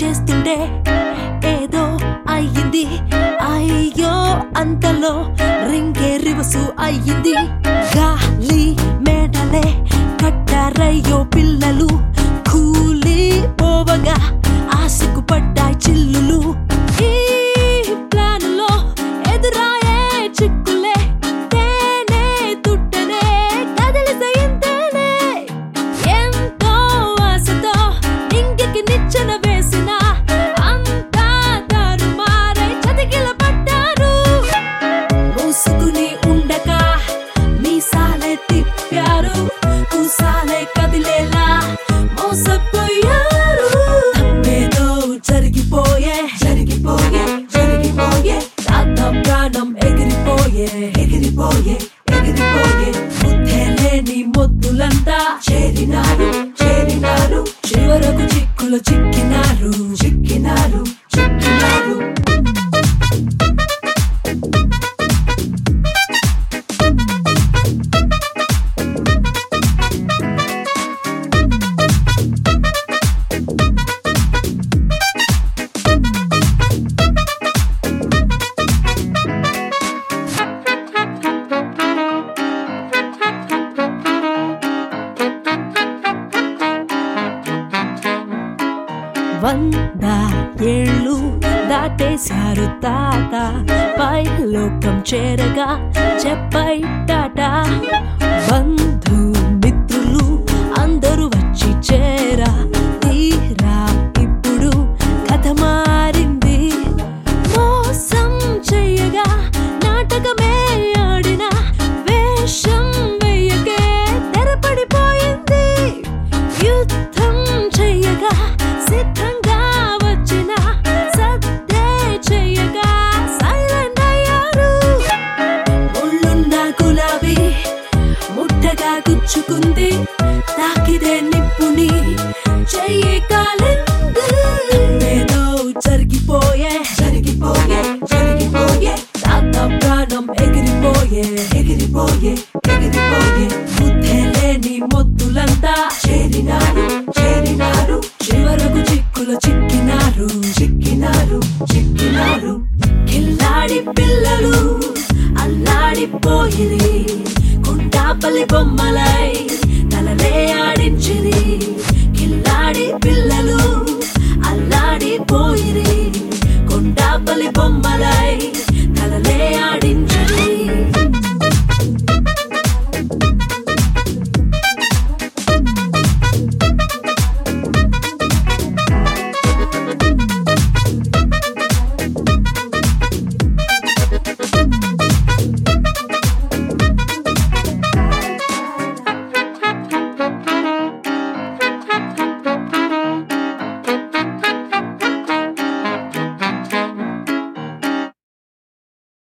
చేస్తుంటే ఏదో అయ్యింది అయ్యో అంతలో రింగే రివసు అయ్యింది గాలి మేడలే కట్టారయ్యో పిల్లలు కూలి పోవగా ఆశకు పడ్డాయి చిల్లులు ఈ ప్లాన్లో ఎదురాయే చిక్కులే తేనే తుట్టనే కదిలిసే ఇంతేనే ఎంతో ఆశతో ఇంటికి నిచ్చెన వేసిన అంతా తారుమారై చతికిల పడ్డారు మూసుకుని ఉండక మీసాలే తిప్పారు కూసాలే కదిలేలా మోసపోయారు తప్పేదో జరిగిపోయే జరిగిపోయే జరిగిపోయే తాత ప్రాణం ఎగిరిపోయే ఎగిరిపోయే ఎగిరిపోయే బుద్ధే లేని మొద్దులంతా చేరినారు చేరినారు చివరకు చిక్కులు చిక్కినారు చిక్కినారు చిక్కినారు వంద ఏళ్ళు దాటేశారు తాత పై లోకం చేరగా చెప్పై టాటా బంధు